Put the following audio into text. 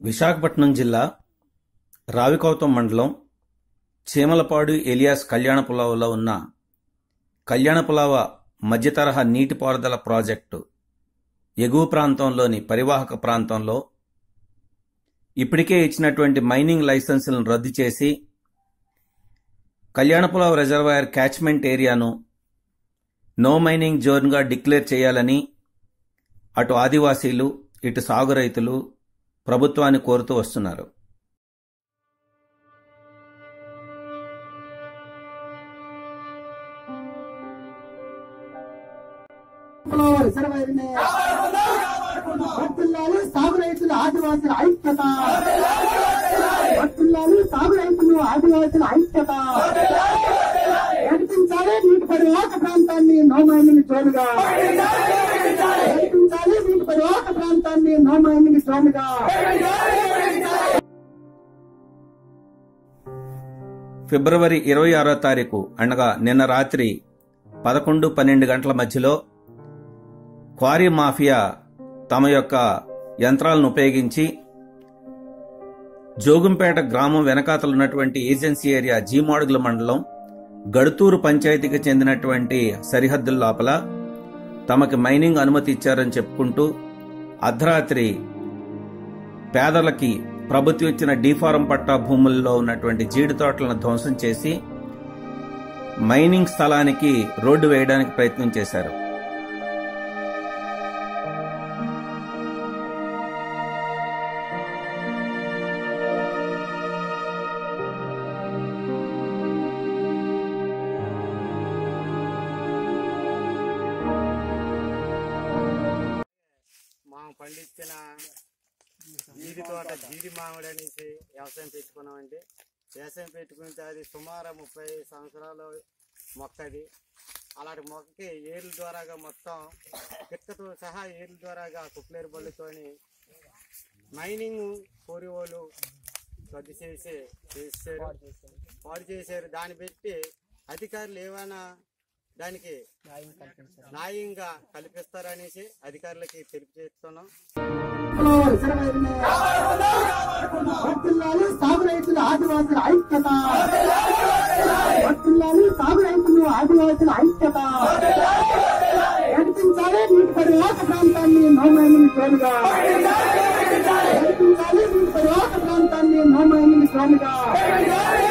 విశాఖపట్నం జిల్లా రావికౌతం మండలం చీమలపాడు ఎలియాస్ కళ్యాణపులావలో ఉన్న కళ్యాణపులావ మధ్యతరహా నీటిపారుదల ప్రాజెక్టు ఎగువ ప్రాంతంలోని పరివాహక ప్రాంతంలో ఇప్పటికే ఇచ్చినటువంటి మైనింగ్ లైసెన్సులను రద్దు చేసి కళ్యాణపులావ రిజర్వాయర్ క్యాచ్మెంట్ ఏరియాను నో మైనింగ్ జోన్గా డిక్లేర్ చేయాలని అటు ఆదివాసీలు ఇటు సాగు రైతులు ప్రభుత్వాన్ని కోరుతూ వస్తున్నారు రిజర్వాయర్ని వర్తిల్లాలి సాగు రైతులు ఆదివాసుల ఐక్యత వర్తిల్లాలి సాగు రైతులు ఆదివాసుల ఐక్యత ప్రకటించాలి నీటి పరివాహక ప్రాంతాన్ని నో మైనింగ్ జోన్గా ప్రకటించాలి నీటి పరివాహక ప్రాంతాన్ని నో మైనింగ్ జోన్గా ఫిబ్రవరి ఇరవై ఆరో తారీఖు అనగా నిన్న రాత్రి పదకొండు పన్నెండు గంటల మధ్యలో క్వారీ మాఫియా తమ యొక్క యంత్రాలను ఉపయోగించి జోగుంపేట గ్రామం వెనకాతలు ఉన్నటువంటి ఏజెన్సీ ఏరియా జీమాడుగుల మండలం గడుతూరు పంచాయతీకి చెందినటువంటి సరిహద్దుల లోపల తమకి మైనింగ్ అనుమతి ఇచ్చారని చెప్పుకుంటూ అర్ధరాత్రి పేదలకి ప్రభుత్వం ఇచ్చిన డీఫారం పట్టా భూముల్లో ఉన్నటువంటి జీడి తోటలను ధ్వంసం చేసి మైనింగ్ స్థలానికి రోడ్డు వేయడానికి ప్రయత్నం చేశారు మా పండించిన జీడి తోట జీడి మామిడి అనేసి వ్యవసాయం పెట్టుకున్నామండి వ్యవసాయం పెట్టుకుంటే అది సుమారు ముప్పై సంవత్సరాల మొక్క అది అలాంటి మొక్కకి ఏర్ల ద్వారాగా మొత్తం పిక్కతో సహా ఏర్ల ద్వారాగా కుప్లేరు బళ్ళుతోని మైనింగ్ కోరివోలు రద్దు చేసి చేశారు పాడు చేశారు దాన్ని పెట్టి అధికారులు ఏమైనా దానికి న్యాయంగా కల్పిస్తారనేసి అధికారులకి తెలిపి చేస్తున్నాం రిజర్వాయర్ని వర్తిల్లాలి సాగు రైతులు ఆదివాసుల ఐక్యత వర్తిల్లాలి సాగు రైతులు ఆదివాసుల ఐక్యత ప్రకటించాలి నీటి పరివాహక ప్రాంతాన్ని నో మైనింగ్ జోన్గా ప్రకటించాలి నీటి పరివాహక ప్రాంతాన్ని నో మైనింగ్ జోన్గా